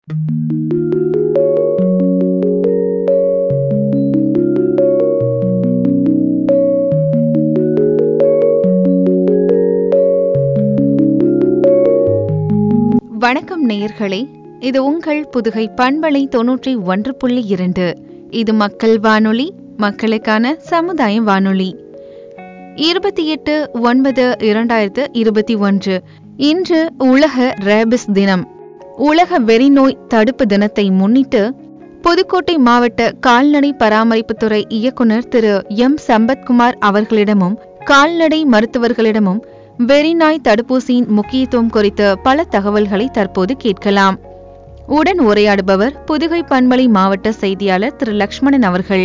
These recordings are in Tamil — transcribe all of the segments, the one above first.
வணக்கம் நேயர்களே இது உங்கள் புதுகை பண்பலை தொன்னூற்றி ஒன்று புள்ளி இரண்டு இது மக்கள் வானொலி மக்களுக்கான சமுதாய வானொலி இருபத்தி எட்டு ஒன்பது இரண்டாயிரத்து இருபத்தி ஒன்று இன்று உலக ரேபிஸ் தினம் உலக வெறிநோய் தடுப்பு தினத்தை முன்னிட்டு புதுக்கோட்டை மாவட்ட கால்நடை பராமரிப்புத்துறை இயக்குனர் திரு எம் சம்பத்குமார் அவர்களிடமும் கால்நடை மருத்துவர்களிடமும் வெறிநாய் தடுப்பூசியின் முக்கியத்துவம் குறித்த பல தகவல்களை தற்போது கேட்கலாம் உடன் உரையாடுபவர் புதுகை பண்பலை மாவட்ட செய்தியாளர் திரு லக்ஷ்மணன் அவர்கள்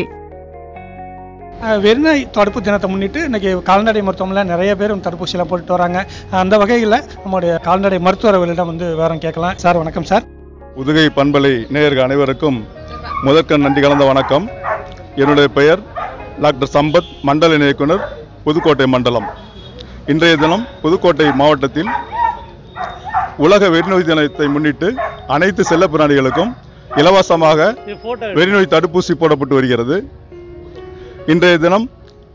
அஹ் வெறிநாய் தடுப்பு தினத்தை முன்னிட்டு இன்னைக்கு கால்நடை மருத்துவமனையில் நிறைய பேர் வந்து தடுப்பூசியெல்லாம் போட்டுட்டு வராங்க அந்த வகையில் நம்முடைய கால்நடை மருத்துவர்களிடம் வந்து விவரம் கேட்கலாம் சார் வணக்கம் சார் புதுகை பண்பலை நேயர்கள் அனைவருக்கும் முதற்கண் நன்றி கலந்த வணக்கம் என்னுடைய பெயர் டாக்டர் சம்பத் மண்டல இயக்குனர் புதுக்கோட்டை மண்டலம் இன்றைய தினம் புதுக்கோட்டை மாவட்டத்தில் உலக வெறிநோய் தினத்தை முன்னிட்டு அனைத்து செல்லப்பிராணிகளுக்கும் இலவசமாக வெறிநோய் தடுப்பூசி போடப்பட்டு வருகிறது இன்றைய தினம்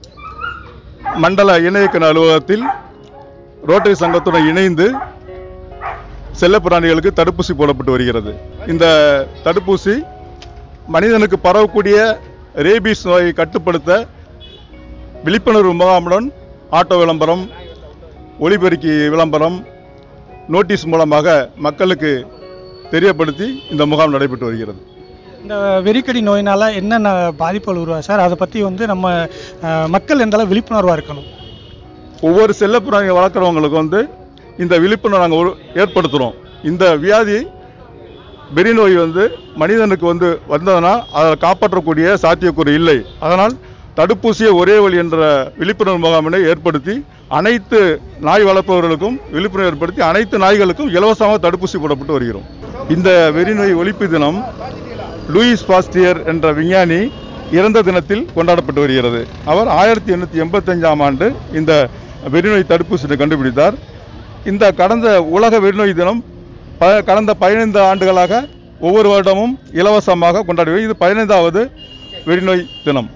மண்டல இணை இயக்குனர் அலுவலகத்தில் ரோட்டரி சங்கத்துடன் இணைந்து செல்லப்பிராணிகளுக்கு தடுப்பூசி போடப்பட்டு வருகிறது இந்த தடுப்பூசி மனிதனுக்கு பரவக்கூடிய ரேபீஸ் நோயை கட்டுப்படுத்த விழிப்புணர்வு முகாமுடன் ஆட்டோ விளம்பரம் ஒளிபெருக்கி விளம்பரம் நோட்டீஸ் மூலமாக மக்களுக்கு தெரியப்படுத்தி இந்த முகாம் நடைபெற்று வருகிறது இந்த வெறிக்கடி நோயினால என்னென்ன பாதிப்புகள் உருவா சார் அதை பற்றி வந்து நம்ம அஹ், மக்கள் எந்த அளவு விழிப்புணர்வாக இருக்கணும் ஒவ்வொரு செல்லப்பிராணியை வளர்க்குறவங்களுக்கு வந்து இந்த விழிப்புணர்வு நாங்கள் ஏற்படுத்துகிறோம் இந்த வியாதி வெறி நோய் வந்து மனிதனுக்கு வந்து வந்ததுன்னா அதை காப்பாற்றக்கூடிய சாத்தியக்கூறு இல்லை அதனால் தடுப்பூசியே ஒரே வழி என்ற விழிப்புணர்வு முகாமினை ஏற்படுத்தி அனைத்து நாய் வளர்ப்பவர்களுக்கும் விழிப்புணர்வு ஏற்படுத்தி அனைத்து நாய்களுக்கும் இலவசமாக தடுப்பூசி போடப்பட்டு வருகிறோம் இந்த வெறிநோய் ஒழிப்பு தினம் லூயிஸ் பாஸ்டியர் என்ற விஞ்ஞானி இறந்த தினத்தில் கொண்டாடப்பட்டு வருகிறது அவர் ஆயிரத்தி எண்ணூற்றி எண்பத்தஞ்சாம் ஆண்டு இந்த வெறிநோய் தடுப்பூசியை கண்டுபிடித்தார் இந்த கடந்த உலக வெறிநோய் தினம் ப- கடந்த பதினைந்து ஆண்டுகளாக ஒவ்வொரு வருடமும் இலவசமாக கொண்டாடுவது இது பதினைந்தாவது வெறிநோய் தினம்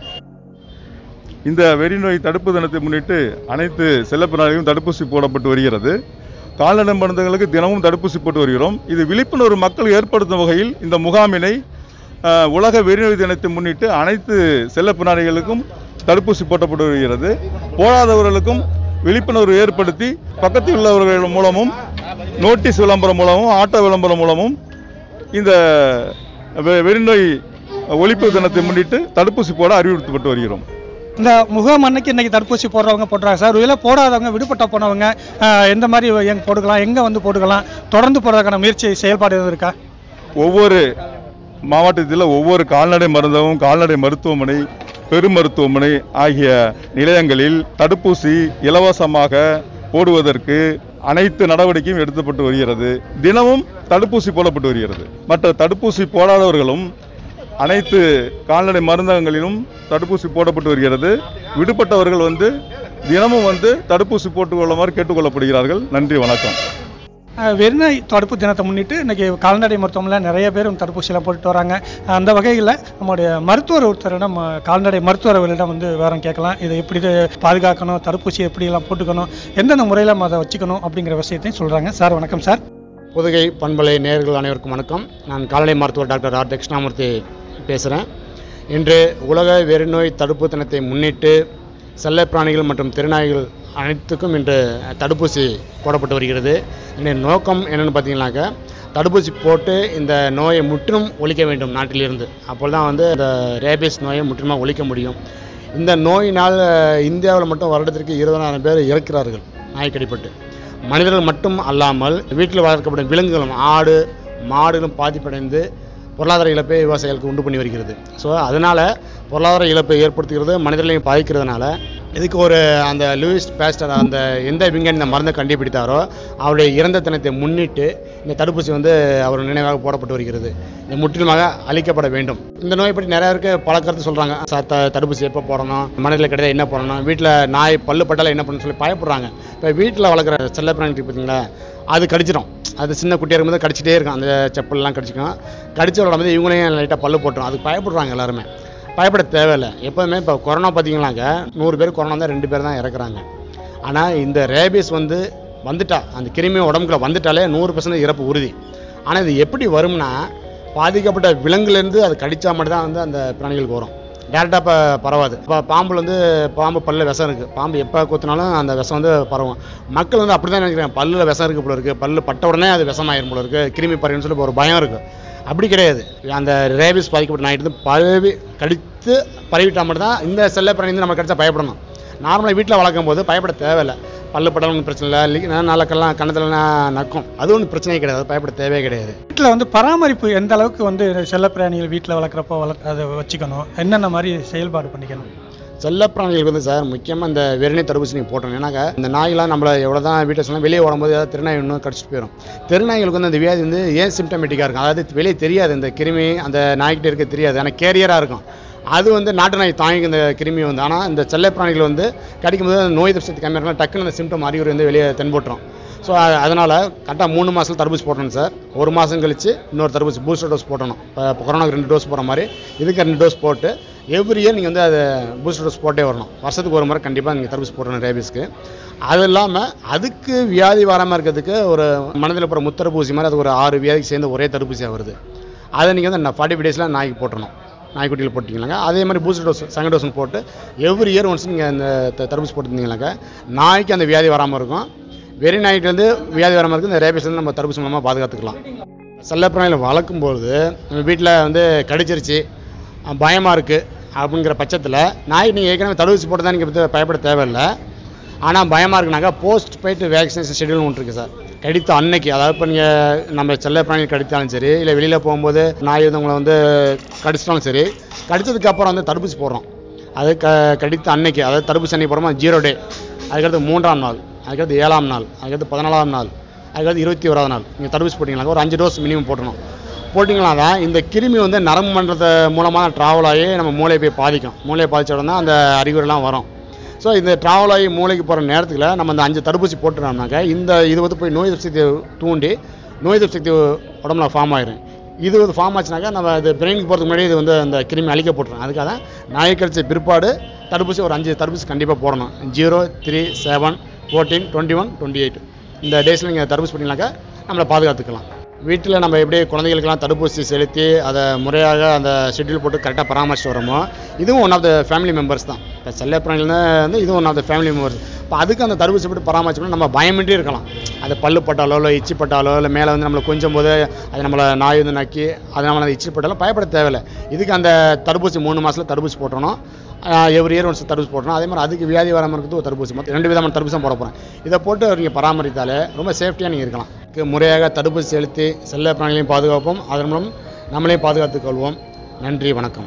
இந்த வெறிநோய் தடுப்பு தினத்தை முன்னிட்டு அனைத்து செல்லப்பிராணிகளும் தடுப்பூசி போடப்பட்டு வருகிறது கால்நடை மருந்துகளுக்கு தினமும் தடுப்பூசி போட்டு வருகிறோம் இது விழிப்புணர்வு மக்கள் ஏற்படுத்தும் வகையில் இந்த முகாமினை அஹ், உலக வெறிநோய் தினத்தை முன்னிட்டு அனைத்து செல்லப்பிராணிகளுக்கும் தடுப்பூசி போட்டப்பட்டு வருகிறது போடாதவர்களுக்கும் விழிப்புணர்வு ஏற்படுத்தி பக்கத்தில் உள்ளவர்கள் மூலமும் நோட்டீஸ் விளம்பரம் மூலமும் ஆட்டோ விளம்பரம் மூலமும் இந்த வெ- வெறிநோய் ஒழிப்பு தினத்தை முன்னிட்டு தடுப்பூசி போட அறிவுறுத்தப்பட்டு வருகிறோம் இந்த முகாம் அன்னைக்கு இன்னைக்கு தடுப்பூசி போடுறவங்க போடுறாங்க சார் இதில் போடாதவங்க விடுபட்ட போனவங்க அஹ், எந்த மாதிரி எங்க போட்டுக்கலாம் எங்கே வந்து போட்டுக்கலாம் தொடர்ந்து போடுறதுக்கான முயற்சி செயல்பாடு எதுவும் இருக்கா ஒவ்வொரு மாவட்டத்தில் ஒவ்வொரு கால்நடை மருந்தகம் கால்நடை மருத்துவமனை பெருமருத்துவமனை ஆகிய நிலையங்களில் தடுப்பூசி இலவசமாக போடுவதற்கு அனைத்து நடவடிக்கையும் எடுக்கப்பட்டு வருகிறது தினமும் தடுப்பூசி போடப்பட்டு வருகிறது மற்ற தடுப்பூசி போடாதவர்களும் அனைத்து கால்நடை மருந்தகங்களிலும் தடுப்பூசி போடப்பட்டு வருகிறது விடுபட்டவர்கள் வந்து தினமும் வந்து தடுப்பூசி போட்டுக்கொள்ளுமாறு கேட்டுக்கொள்ளப்படுகிறார்கள் நன்றி வணக்கம் அஹ், வெறிநாய் தடுப்பு தினத்தை முன்னிட்டு இன்னைக்கு கால்நடை மருத்துவமனையில் நிறைய பேர் வந்து தடுப்பூசியெல்லாம் போட்டுட்டு வராங்க அந்த வகையில் நம்முடைய மருத்துவர் ஒருத்தரிடம் அஹ், கால்நடை மருத்துவர்களிடம் வந்து விவரம் கேட்கலாம் இதை எப்படி இது பாதுகாக்கணும் தடுப்பூசி எப்படியெல்லாம் போட்டுக்கணும் எந்தெந்த முறையில் நம்ம அதை வச்சுக்கணும் அப்படிங்கிற விஷயத்தையும் சொல்கிறாங்க சார் வணக்கம் சார் புதுகை பண்பலை நேயர்கள் அனைவருக்கும் வணக்கம் நான் கால்நடை மருத்துவர் டாக்டர் ஆர் தட்சிணாமூர்த்தி பேசுகிறேன் இன்று உலக வெறிநோய் தடுப்பு தினத்தை முன்னிட்டு செல்லப்பிராணிகள் மற்றும் திருநாய்கள் அனைத்துக்கும் இன்று தடுப்பூசி போடப்பட்டு வருகிறது இந்த நோக்கம் என்னென்னு பார்த்தீங்கன்னாக்கா தடுப்பூசி போட்டு இந்த நோயை முற்றிலும் ஒழிக்க வேண்டும் நாட்டிலிருந்து அப்பொழுது தான் வந்து இந்த ரேபிஸ் நோயை முற்றிலுமாக ஒழிக்க முடியும் இந்த நோயினால் இந்தியாவில் மட்டும் வருடத்திற்கு இருபதாயிரம் பேர் இறக்கிறார்கள் நாய்க்கடிப்பட்டு மனிதர்கள் மட்டும் அல்லாமல் வீட்டில் வளர்க்கப்படும் விலங்குகளும் ஆடு மாடுகளும் பாதிப்படைந்து பொருளாதார இழப்பை விவசாயிகளுக்கு உண்டு பண்ணி வருகிறது ஸோ அதனால் பொருளாதார இழப்பை ஏற்படுத்துகிறது மனிதர்களையும் பாதிக்கிறதுனால இதுக்கு ஒரு அந்த லூயிஸ் பேஸ்டர் அந்த எந்த விஞ்ஞானி இந்த மருந்தை கண்டுபிடித்தாரோ அவருடைய இறந்த தினத்தை முன்னிட்டு இந்த தடுப்பூசி வந்து அவர் நினைவாக போடப்பட்டு வருகிறது இது முற்றிலுமாக அழிக்கப்பட வேண்டும் இந்த நோயை பற்றி நிறைய பேருக்கு பல கருத்து சொல்கிறாங்க சார் த தடுப்பூசி எப்போ போடணும் மனிதர்கள் கிடையாது என்ன போடணும் வீட்டில் நாய் பல்லு பட்டால என்ன பண்ணணும்னு சொல்லி பயப்படுறாங்க இப்போ வீட்டில் வளர்க்குற செல்லப்பிராணிக்கு பார்த்தீங்களா அது கடிச்சிடும் அது சின்ன குட்டியாக இருக்கும்போது கடிச்சிட்டே இருக்கும் அந்த செப்பல்லாம் கடிச்சிக்கும் கடிச்ச விளாடும்போது இவங்களையும் லைட்டாக பல்லு போட்டுரும் அதுக்கு பயப்படுறாங்க எல்லாருமே பயப்பட தேவையில்லை எப்போதுமே இப்போ கொரோனா பார்த்தீங்கன்னாக்க நூறு பேர் கொரோனா தான் ரெண்டு பேர் தான் இறக்குறாங்க ஆனால் இந்த ரேபிஸ் வந்து வந்துட்டா அந்த கிருமி உடம்புக்குள்ள வந்துட்டாலே நூறு பர்சன்ட் இறப்பு உறுதி ஆனால் இது எப்படி வரும்னா பாதிக்கப்பட்ட விலங்குலேருந்து அது கடிச்சா மட்டும் தான் வந்து அந்த பிராணிகளுக்கு வரும் டேரெக்டாக இப்போ பரவாது இப்போ பாம்புல வந்து பாம்பு பல்லில் விஷம் இருக்குது பாம்பு எப்போ கொத்தினாலும் அந்த விஷம் வந்து பரவும் மக்கள் வந்து அப்படி தான் நினைக்கிறாங்க பல்லில் விஷம் இருக்குது போல இருக்குது பல்லு பட்ட உடனே அது விஷமாயிரும் போல இருக்குது கிருமி பரவுன்னு சொல்லி ஒரு பயம் இருக்குது அப்படி கிடையாது அந்த ரேபிஸ் பாதிக்கப்பட்ட நாய்ட்டு வந்து பரவி கடித்து பரவிட்டா மட்டும் தான் இந்த செல்ல பிராணி வந்து நம்ம கடிச்சா பயப்படணும் நார்மலாக வீட்டில் வளர்க்கும் போது பயப்பட தேவையில்லை பல்லு படம் ஒன்றும் பிரச்சனை இல்லை லி- நாளக்கெல்லாம் கண்ணத்துலலாம் நக்கும் அது ஒன்றும் பிரச்சனையே கிடையாது பயப்பட தேவையே கிடையாது வீட்டில் வந்து பராமரிப்பு எந்த அளவுக்கு வந்து செல்லப்பிராணிகள் வீட்டில் வளர்க்குறப்போ வளர்க்க அதை வச்சுக்கணும் என்னென்ன மாதிரி செயல்பாடு பண்ணிக்கணும் செல்லப்பிராணிகளுக்கு வந்து சார் முக்கியமாக இந்த வெறினை தடுப்பூசி நீங்கள் போட்டணும் ஏன்னாக்க இந்த நாய்லாம் நம்மளை எவ்வளோ தான் வீட்டை சொன்னால் வெளியே வரும்போது ஏதாவது திருநாய் இன்னும் கடிச்சிட்டு போயிடும் திருநாய்களுக்கு வந்து அந்த வியாதி வந்து ஏன் சிம்டமேட்டிக்காக இருக்கும் அதாவது வெளியே தெரியாது இந்த கிருமி அந்த நாய்கிட்ட இருக்க தெரியாது ஆனால் கேரியராக இருக்கும் அது வந்து நாட்டு நாய் தாங்கி இந்த கிருமி வந்து ஆனால் இந்த செல்லப்பிராணிகள் வந்து கடிக்கும்போது அந்த நோய் எதிர்ப்பு சக்தி கம்மியாக இருக்கும் டக்குன்னு அந்த சிம்டம் அறிகுறி வந்து வெளியே தென்பட்டுரும் ஸோ அதனால் கரெக்டாக மூணு மாதம் தடுப்பூசி போட்டணும் சார் ஒரு மாதம் கழிச்சு இன்னொரு தடுப்பூசி பூஸ்டர் டோஸ் போட்டணும் இப்போ கொரோனாக்கு ரெண்டு டோஸ் போடுற மாதிரி இதுக்கு ரெண்டு டோஸ் போட்டு எவ்ரி இயர் நீங்கள் வந்து அதை பூஸ்டர் டோஸ் போட்டே வரணும் வருஷத்துக்கு ஒரு முறை கண்டிப்பாக நீங்கள் தடுப்பூசி போடணும் ரேபிஸ்க்கு அது இல்லாமல் அதுக்கு வியாதி வராமல் இருக்கிறதுக்கு ஒரு மனதில் போகிற முத்தடுப்பூசி மாதிரி அது ஒரு ஆறு வியாதிக்கு சேர்ந்து ஒரே தடுப்பூசியாக வருது அதை நீங்கள் வந்து ஃபார்ட்டி ஃபைவ் டேஸில் நாய்க்கு போட்டணும் நாய்க்குட்டியில் போட்டிங்களாங்க அதே மாதிரி பூஸ்டர் டோஸ் செகண்ட் டோஸ்னு போட்டு எவ்ரி இயர் ஒன்ஸ் நீங்கள் அந்த த- தடுப்பூசி போட்டுருந்தீங்களாக்க நாய்க்கு அந்த வியாதி வராமல் இருக்கும் வெறி நாய்க்கிலேருந்து வியாதி வராமல் இருக்கு இந்த ரேபிஸ்லேருந்து நம்ம தடுப்பூசி மூலமாக பாதுகாத்துக்கலாம் செல்லப்பிராணியில் வளர்க்கும்போது நம்ம வீட்டில் வந்து கடிச்சிருச்சு பயமாக இருக்குது அப்படிங்கிற பட்சத்தில் நாய் நீங்கள் ஏற்கனவே தடுப்பூசி போட்டு தான் நீங்கள் பயப்பட தேவையில்லை ஆனால் பயமாக இருக்குனாக்கா போஸ்ட் போயிட்டு வேக்சினேஷன் ஷெடியூல் ஒன்று இருக்குது சார் கடித்த அன்னைக்கு அதாவது இப்போ நீங்கள் நம்ம செல்ல பிராணி கடித்தாலும் சரி இல்லை வெளியில் போகும்போது நாய் வந்து உங்களை வந்து கடிச்சிட்டாலும் சரி கடிச்சதுக்கு அப்புறம் வந்து தடுப்பூசி போடுறோம் அது க கடித்த அன்னைக்கு அதாவது தடுப்பூசி அன்னைக்கு போடுறோமா ஜீரோ டே அதுக்கடுத்து மூன்றாம் நாள் அதுக்கடுத்து ஏழாம் நாள் அதுக்கடுத்து பதினாலாம் நாள் அதுக்கடுத்து இருபத்தி ஓராவது நாள் நீங்கள் தடுப்பூசி போட்டிங்கனாக்கா ஒரு அஞ்சு டோஸ் மினிமம் போட்டணும் போட்டிங்களா தான் இந்த கிருமி வந்து நரம்பு மண்டலத்தை மூலமாக ட்ராவல் ஆகி நம்ம மூளையை போய் பாதிக்கும் மூளையை பாதிச்ச உடனே அந்த அறிகுறிலாம் வரும் ஸோ இந்த ட்ராவல் ஆகி மூளைக்கு போகிற நேரத்தில் நம்ம அந்த அஞ்சு தடுப்பூசி போட்டுட்டோம்னாக்கா இந்த இது வந்து போய் நோய் எதிர்ப்பு சக்தியை தூண்டி நோய் எதிர்ப்பு சக்தி உடம்புல ஃபார்ம் ஆயிரும் இது வந்து ஃபார்ம் ஆச்சுனாக்கா நம்ம இது பிரெயினுக்கு போகிறதுக்கு முன்னாடி இது வந்து அந்த கிருமி அழிக்கப்பட்டுரும் அதுக்காக தான் நாய் கடிச்ச பிற்பாடு தடுப்பூசி ஒரு அஞ்சு தடுப்பூசி கண்டிப்பாக போடணும் zero three seven fourteen twenty one twenty eight இந்த டேஸில் நீங்கள் தடுப்பூசி பண்ணிங்கனாக்கா நம்மளை பாதுகாத்துக்கலாம் வீட்டில் நம்ம எப்படி குழந்தைகளுக்கெல்லாம் தடுப்பூசி செலுத்தி அதை முறையாக அந்த ஷெட்யூல் போட்டு கரெக்டாக பராமரிச்சுட்டு வரோமோ இதுவும் one of the family members தான் இப்போ செல்லப்பிராணியில் வந்து இதுவும் one of the family members இப்போ அதுக்கு அந்த தடுப்பூசி போட்டு பராமரிச்சோம்னா நம்ம பயமின்றி இருக்கலாம் அது பல்லு பட்டாலோ இல்லை இச்சி பட்டாலோ இல்லை மேலே வந்து நம்மளை கொஞ்சம் போது அது நம்மளை நாய் வந்து நக்கி அது நம்மளை இச்சி பட்டாலும் பயப்பட தேவையில்லை இதுக்கு அந்த தடுப்பூசி மூணு மாதத்தில் தடுப்பூசி போட்டணும் எவ்ரி இயர் ஒன்ஸ் தடுப்பூசி போடணும் அதே மாதிரி அதுக்கு வியாதி வராமல் இருக்கிறது ஒரு தடுப்பூசி மொத்தம் ரெண்டு விதமான தடுப்பூசி தான் போட போகிறேன் இதை போட்டு நீங்கள் பராமரித்தாலே ரொம்ப சேஃப்டியாக நீங்கள் இருக்கலாம் இதுக்கு முறையாக தடுப்பூசி செலுத்தி செல்ல பிராணிகளையும் பாதுகாப்போம் அதன் மூலம் நம்மளையும் பாதுகாத்துக் கொள்வோம் நன்றி வணக்கம்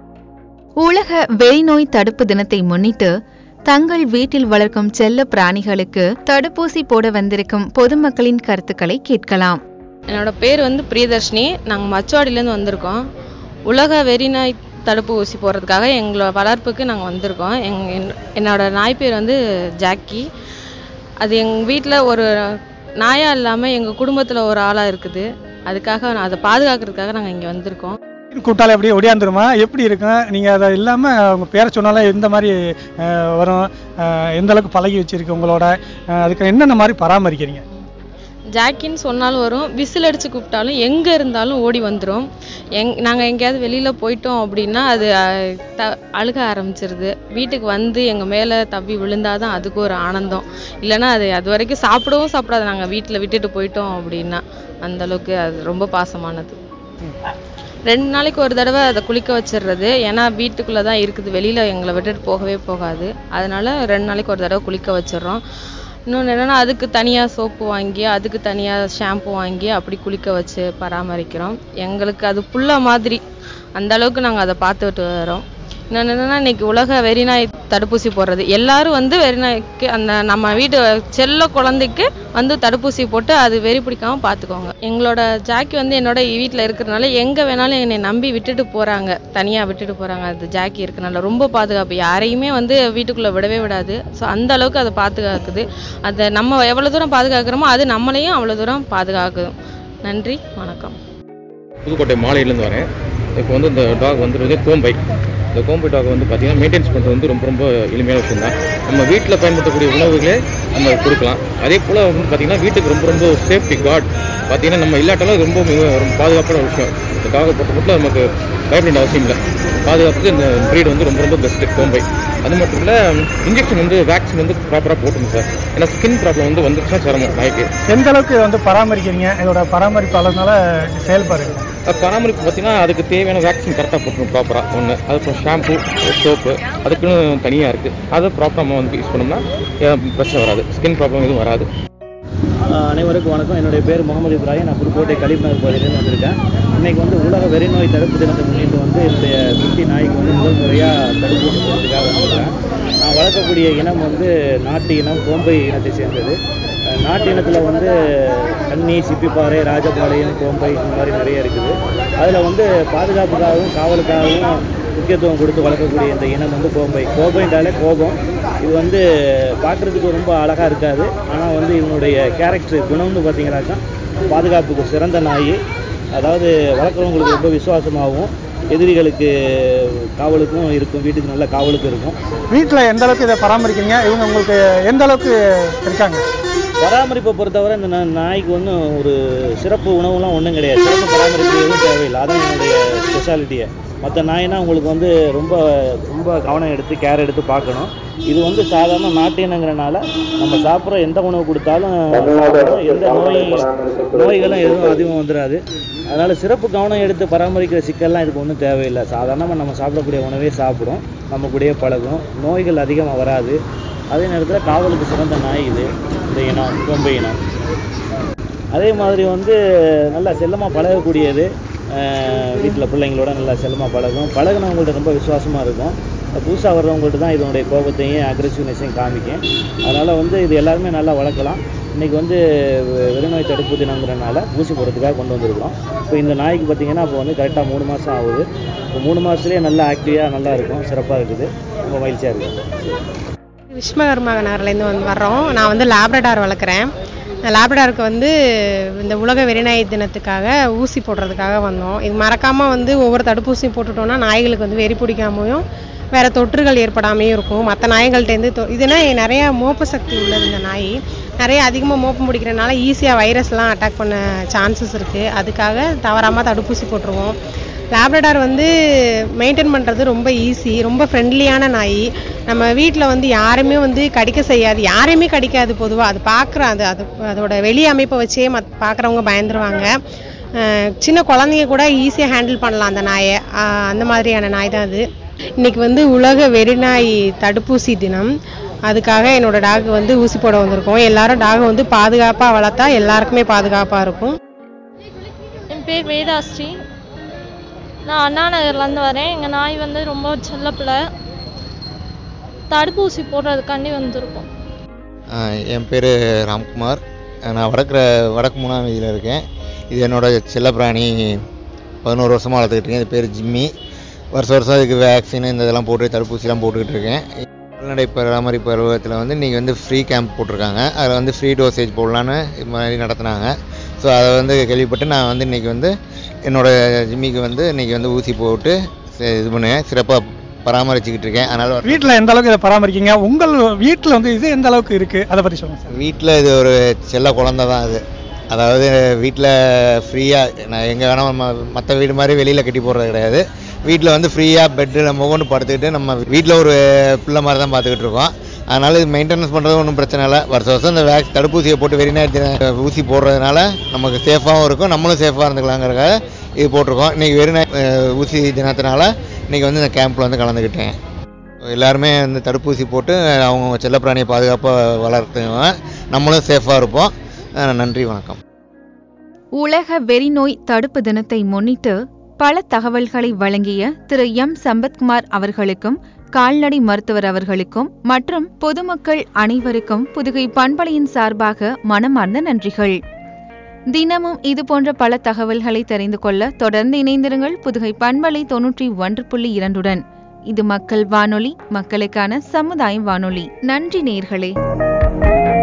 உலக வெறிநோய் தடுப்பு தினத்தை முன்னிட்டு தங்கள் வீட்டில் வளர்க்கும் செல்ல பிராணிகளுக்கு தடுப்பூசி போட வந்திருக்கும் பொதுமக்களின் கருத்துக்களை கேட்கலாம் என்னோட பேர் வந்து பிரியதர்ஷினி நாங்கள் மச்சுவாடியிலேருந்து வந்திருக்கோம் உலக வெறிநாய் தடுப்பு ஊசி போடுறதுக்காக எங்களோட வளர்ப்புக்கு நாங்கள் வந்திருக்கோம் எங் என்- என்னோட நாய் பேர் வந்து ஜாக்கி அது எங்கள் வீட்டில் ஒரு நாயாக இல்லாமல் எங்கள் குடும்பத்தில் ஒரு ஆளாக இருக்குது அதுக்காக நான் அதை பாதுகாக்கிறதுக்காக நாங்கள் இங்கே வந்திருக்கோம் கூட்டால அப்படியே ஒடியாந்துருமா எப்படி இருக்கும் நீங்கள் அதை இல்லாமல் அவங்க பேரை சொன்னாலே எந்த மாதிரி அஹ், வரும் அஹ், எந்த அளவுக்கு பழகி வச்சிருக்கு உங்களோட அஹ், அதுக்கு என்னென்ன மாதிரி பராமரிக்கிறீங்க ஜாக்கின்னு சொன்னாலும் வரும் விசில் அடித்து கூப்பிட்டாலும் எங்கே இருந்தாலும் ஓடி வந்துடும் எங் நாங்கள் எங்கேயாவது வெளியில் போயிட்டோம் அப்படின்னா அது அஹ், த அழுக ஆரம்பிச்சிருது வீட்டுக்கு வந்து எங்கள் மேலே தவ்வி விழுந்தாதான் அதுக்கு ஒரு ஆனந்தம் இல்லைன்னா அது அது வரைக்கும் சாப்பிடவும் சாப்பிடாது நாங்கள் வீட்டில் விட்டுட்டு போயிட்டோம் அப்படின்னா அந்த அளவுக்கு அது ரொம்ப பாசமானது ரெண்டு நாளைக்கு ஒரு தடவை அதை குளிக்க வச்சிடுறது ஏன்னா வீட்டுக்குள்ளே தான் இருக்குது வெளியில் எங்களை விட்டுட்டு போகவே போகாது அதனால ரெண்டு நாளைக்கு ஒரு தடவை குளிக்க வச்சிடுறோம் இன்னொன்று என்னென்னா அதுக்கு தனியாக சோப்பு வாங்கி அதுக்கு தனியாக ஷாம்பு வாங்கி அப்படி குளிக்க வச்சு பராமரிக்கிறோம் எங்களுக்கு அது புள்ள மாதிரி அந்த அளவுக்கு நாங்கள் அதை பார்த்துட்டு வரோம் இன்னொன்று என்னன்னா இன்னைக்கு உலக வெறிநாய் தடுப்பூசி போடுறது எல்லாரும் வந்து வெறிநாய்க்கு அந்த நம்ம வீட்டு செல்ல குழந்தைக்கு வந்து தடுப்பூசி போட்டு அது வெறி பிடிக்காம பார்த்துக்கோங்க எங்களோட ஜாக்கி வந்து என்னோட வீட்டில் இருக்கிறனால எங்கே வேணாலும் என்னை நம்பி விட்டுட்டு போகிறாங்க தனியாக விட்டுட்டு போகிறாங்க அது ஜாக்கி இருக்கனால ரொம்ப பாதுகாப்பு யாரையுமே வந்து வீட்டுக்குள்ளே விடவே விடாது ஸோ அந்த அளவுக்கு அதை பாதுகாக்குது அதை நம்ம எவ்வளோ தூரம் பாதுகாக்கிறோமோ அது நம்மளையும் அவ்வளோ தூரம் பாதுகாக்குது நன்றி வணக்கம் புதுக்கோட்டை மாலையிலேருந்து வரேன் இப்போ வந்து இந்த டாக் வந்துருது கோம்பை இந்த கோம்பை டாக் வந்து பார்த்தீங்கன்னா மெயின்டைன்ஸ் பண்ணுறது வந்து ரொம்ப ரொம்ப எளிமையான விஷயம் தான் நம்ம வீட்டில் பயன்படுத்தக்கூடிய உணவுகளே நம்ம கொடுக்கலாம் அதே போல் வந்து பார்த்தீங்கன்னா வீட்டுக்கு ரொம்ப ரொம்ப சேஃப்டி கார்டு பார்த்தீங்கன்னா நம்ம இல்லாட்டாலும் ரொம்ப மிக ரொம்ப பாதுகாப்பான ஒரு விஷயம் இந்த டாகை பொறுத்த மட்டும் நமக்கு பயப்பட வேண்டிய அவசியம் இல்லை பாதுகாப்புக்கு இந்த ப்ரீடு வந்து ரொம்ப ரொம்ப பெஸ்ட்டு கோம்பை அது மட்டும் இல்லை இன்ஜெக்ஷன் வந்து வேக்சின் வந்து ப்ராப்பராக போட்டுங்க சார் ஏன்னா ஸ்கின் ப்ராப்ளம் வந்து வந்துச்சுன்னா சிரமம் நாய்க்கு எந்த அளவுக்கு வந்து பராமரிக்கிறீங்க இதோட பராமரிப்பு அளவுனால செயல்பாடுங்க அது பராமரிப்பு பார்த்தீங்கன்னா அதுக்கு தேவையான வேக்சின் கரெக்டாக போட்டுருணும் ப்ராப்பராக ஒன்று அதுக்கப்புறம் ஷாம்பு சோப்பு அதுக்குன்னு தனியாக இருக்குது அதை ப்ராப்பராக நம்ம வந்து யூஸ் பண்ணோம்னா அஹ், பிரச்சனை வராது ஸ்கின் ப்ராப்ளம் எதுவும் வராது ஆஹ் அனைவருக்கும் வணக்கம் என்னுடைய பேர் முகமது இப்ராஹிம் நான் புதுக்கோட்டை கலிப்நகர் பகுதியிலேருந்து வந்திருக்கேன் இன்னைக்கு வந்து உலக வெறிநோய் தடுப்பு தினத்தை முன்னிட்டு வந்து என்னுடைய குட்டி நாய்க்கு வந்து முதல் முறையாக தடுப்பூசி போடுறதுக்காக வந்திருக்கேன் நான் வளர்க்கக்கூடிய இனம் வந்து நாட்டு இனம் கோம்பை இனத்தை சேர்ந்தது அஹ் நாட்டு இனத்தில் வந்து கன்னி சிப்பிப்பாறை ராஜபாளையம் கோம்பை இந்த மாதிரி நிறைய இருக்குது அதில் வந்து பாதுகாப்புக்காகவும் காவலுக்காகவும் முக்கியத்துவம் கொடுத்து வளர்க்கக்கூடிய இந்த இனம் வந்து கோம்பை கோம்பைன்றாலே கோபம் இது வந்து பார்க்குறதுக்கு ரொம்ப அழகாக இருக்காது ஆனால் வந்து இவனுடைய கேரக்டர் குணம்னு பார்த்தீங்கன்னாக்கா பாதுகாப்புக்கு சிறந்த நாய் அதாவது வளர்க்குறவங்களுக்கு ரொம்ப விசுவாசமாகவும் எதிரிகளுக்கு காவலுக்கும் இருக்கும் வீட்டுக்கு நல்ல காவலுக்கும் இருக்கும் வீட்டில் எந்த அளவுக்கு இதை பராமரிக்கிறீங்க இவங்க உங்களுக்கு எந்த அளவுக்கு இருக்காங்க பராமரிப்பை பொறுத்தவரை இந்த நா- நாய்க்கு ஒன்றும் ஒரு சிறப்பு உணவுலாம் ஒன்றும் கிடையாது சிறப்பு பராமரிப்பு எதுவும் தேவையில்லை அதான் என்னுடைய ஸ்பெஷாலிட்டியை மற்ற நாய்னா உங்களுக்கு வந்து ரொம்ப ரொம்ப கவனம் எடுத்து கேர் எடுத்து பார்க்கணும் இது வந்து சாதாரண நாட்டு இனங்கிறனால நம்ம சாப்பிட்ற எந்த உணவு கொடுத்தாலும் சாப்பிடும். எந்த நோய் நோய்களும் எதுவும் அதிகம் வந்துடாது அதனால் சிறப்பு கவனம் எடுத்து பராமரிக்கிற சிக்கல்லாம் இதுக்கு ஒன்றும் தேவையில்லை சாதாரணமாக நம்ம சாப்பிடக்கூடிய உணவே சாப்பிடும் நம்ம கூடயே பழகும் நோய்கள் அதிகமாக வராது அதே நேரத்தில் காவலுக்கு சிறந்த நாய் இது இந்த இனம் கொம்பை இனம் அதே மாதிரி வந்து நல்லா செல்லமாக பழகக்கூடியது வீட்டில் பிள்ளைங்களோட நல்லா செல்லமாக பழகும் பழகுனவங்கள்ட்ட ரொம்ப விசுவாசமாக இருக்கும் புதுசாக வர்றவங்கள்ட்ட தான் இதனுடைய கோபத்தையும் அக்ரெசிவ்னஸையும் காமிக்கும் அதனால் வந்து இது எல்லாருமே நல்லா வளர்க்கலாம் இன்றைக்கி வந்து வெ- வெறிநோய் தடுப்பு தினங்கிறனால ஊசி போடுறதுக்காக கொண்டு வந்திருக்கிறோம் இப்போ இந்த நாய்க்கு பார்த்தீங்கன்னா இப்போ வந்து கரெக்டாக மூணு மாதம் ஆகுது இப்போ மூணு மாதத்துலேயே நல்லா ஆக்டிவாக நல்லா இருக்கும் சிறப்பாக இருக்குது ரொம்ப மகிழ்ச்சியாக இருக்குது விஸ்வகர்மா நகர்லேருந்து வந்து வர்றோம் நான் வந்து லேப்ரடார் வளர்க்குறேன் லேப்ரடாருக்கு வந்து இந்த உலக வெறிநாய் தினத்துக்காக ஊசி போடுறதுக்காக வந்தோம் இது மறக்காமல் வந்து ஒவ்வொரு தடுப்பூசியும் போட்டுட்டோம்னா நாய்களுக்கு வந்து வெறி பிடிக்காமையும் வேறு தொற்றுகள் ஏற்படாமையும் இருக்கும் மற்ற நாய்கள்ட்டேருந்து தொ இதுனா நிறையா மோப்ப சக்தி உள்ளது இந்த நாய் நிறைய அதிகமாக மோப்பம் பிடிக்கிறனால ஈஸியாக வைரஸ்லாம் அட்டாக் பண்ண சான்சஸ் இருக்குது அதுக்காக தவறாமல் தடுப்பூசி போட்டுருவோம் லேப்ரடார் வந்து மெயின்டைன் பண்ணுறது ரொம்ப ஈஸி ரொம்ப ஃப்ரெண்ட்லியான நாய் நம்ம வீட்டில் வந்து யாருமே வந்து கடிக்க செய்யாது யாரையுமே கடிக்காது பொதுவாக அது பார்க்குற அது அது அதோட வெளி அமைப்பை வச்சே மத் பார்க்குறவங்க பயந்துருவாங்க அஹ் சின்ன குழந்தைங்க கூட ஈஸியாக ஹேண்டில் பண்ணலாம் அந்த நாயை அஹ் அந்த மாதிரியான நாய் தான் அது இன்னைக்கு வந்து உலக வெறிநாய் தடுப்பூசி தினம் அதுக்காக என்னோட டாக் வந்து ஊசி போட வந்திருக்கோம் எல்லாரும் டாகை வந்து பாதுகாப்பாக வளர்த்தா எல்லாருக்குமே பாதுகாப்பாக இருக்கும் என் பேர் வேதாஸ்ரீ நான் அண்ணா நகர்லேருந்து வரேன் எங்கள் நாய் வந்து ரொம்ப செல்லப்பிள்ளை தடுப்பூசி போடுறதுக்காண்டி வந்திருக்கோம் ஆஹ் என் பேர் ராம்குமார் நான் வடக்கிற வடக்கு மூணாம் வீதியில் இருக்கேன் இது என்னோட செல்லப்பிராணி பதினோரு வருஷமாக வளர்த்துக்கிட்டு இருக்கேன் இது பேர் ஜிம்மி வருஷம் வருஷம் இதுக்கு வேக்சின் இந்த இதெல்லாம் போட்டு தடுப்பூசிலாம் போட்டுக்கிட்டு இருக்கேன் கால்நடை பராமரிப்பு பருவத்தில் வந்து இன்றைக்கி வந்து ஃப்ரீ கேம்ப் போட்டிருக்காங்க அதில் வந்து ஃப்ரீ டோசேஜ் போடலான்னு இது மாதிரி நடத்துனாங்க ஸோ அதை வந்து கேள்விப்பட்டு நான் வந்து இன்றைக்கி வந்து என்னோட ஜிம்மிக்கு வந்து இன்றைக்கி வந்து ஊசி போட்டு ச- இது பண்ணுவேன் சிறப்பாக பராமரிச்சுக்கிட்டு இருக்கேன் அதனால் வீட்டில் எந்த அளவுக்கு இதை பராமரிக்கீங்க உங்கள் வீட்டில் வந்து இது எந்த அளவுக்கு இருக்குது அதை பற்றி சொல்லுங்கள் சார் வீட்டில் இது ஒரு செல்ல குழந்தை தான் அது அதாவது வீட்டில் ஃப்ரீயாக நான் எங்கே வேணால் நம்ம மற்ற வீடு மாதிரி வெளியில் கட்டி போடுறது கிடையாது வீட்டில் வந்து ஃப்ரீயாக பெட்டு நம்ம கொண்டு படுத்துக்கிட்டு நம்ம வீட்டில் ஒரு பிள்ளை மாதிரி தான் பார்த்துக்கிட்டு இருக்கோம் அதனால் இது மெயின்டெனன்ஸ் பண்ணுறது ஒன்றும் பிரச்சனை இல்லை வருஷம் வருஷம் இந்த வேக்ஸ் தடுப்பூசியை போட்டு வெறிநாய் தின ஊசி போடுறதுனால நமக்கு சேஃபாகவும் இருக்கும் நம்மளும் சேஃபாக இருந்துக்கலாங்கிறதுக்காக இது போட்டிருக்கோம் இன்றைக்கி வெறிநாய் அஹ், ஊசி தினத்தினால இன்றைக்கி வந்து இந்த கேம்பில் வந்து கலந்துக்கிட்டேன் எல்லாருமே வந்து தடுப்பூசி போட்டு அவங்க செல்லப்பிராணியை பாதுகாப்பாக வளர்த்துங்க நம்மளும் சேஃபாக இருப்போம் அஹ் நன்றி வணக்கம் உலக வெறிநோய் தடுப்பு தினத்தை முன்னிட்டு பல தகவல்களை வழங்கிய திரு எம் சம்பத்குமார் அவர்களுக்கும் கால்நடை மருத்துவர் அவர்களுக்கும் மற்றும் பொதுமக்கள் அனைவருக்கும் புதுகை பண்பலையின் சார்பாக மனமார்ந்த நன்றிகள் தினமும் இது போன்ற பல தகவல்களை தெரிந்து கொள்ள தொடர்ந்து இணைந்திருங்கள் புதுகை பண்பலை தொன்னூற்றி ஒன்று புள்ளி இரண்டுடன் இது மக்கள் வானொலி மக்களுக்கான சமுதாய வானொலி நன்றி நேர்களே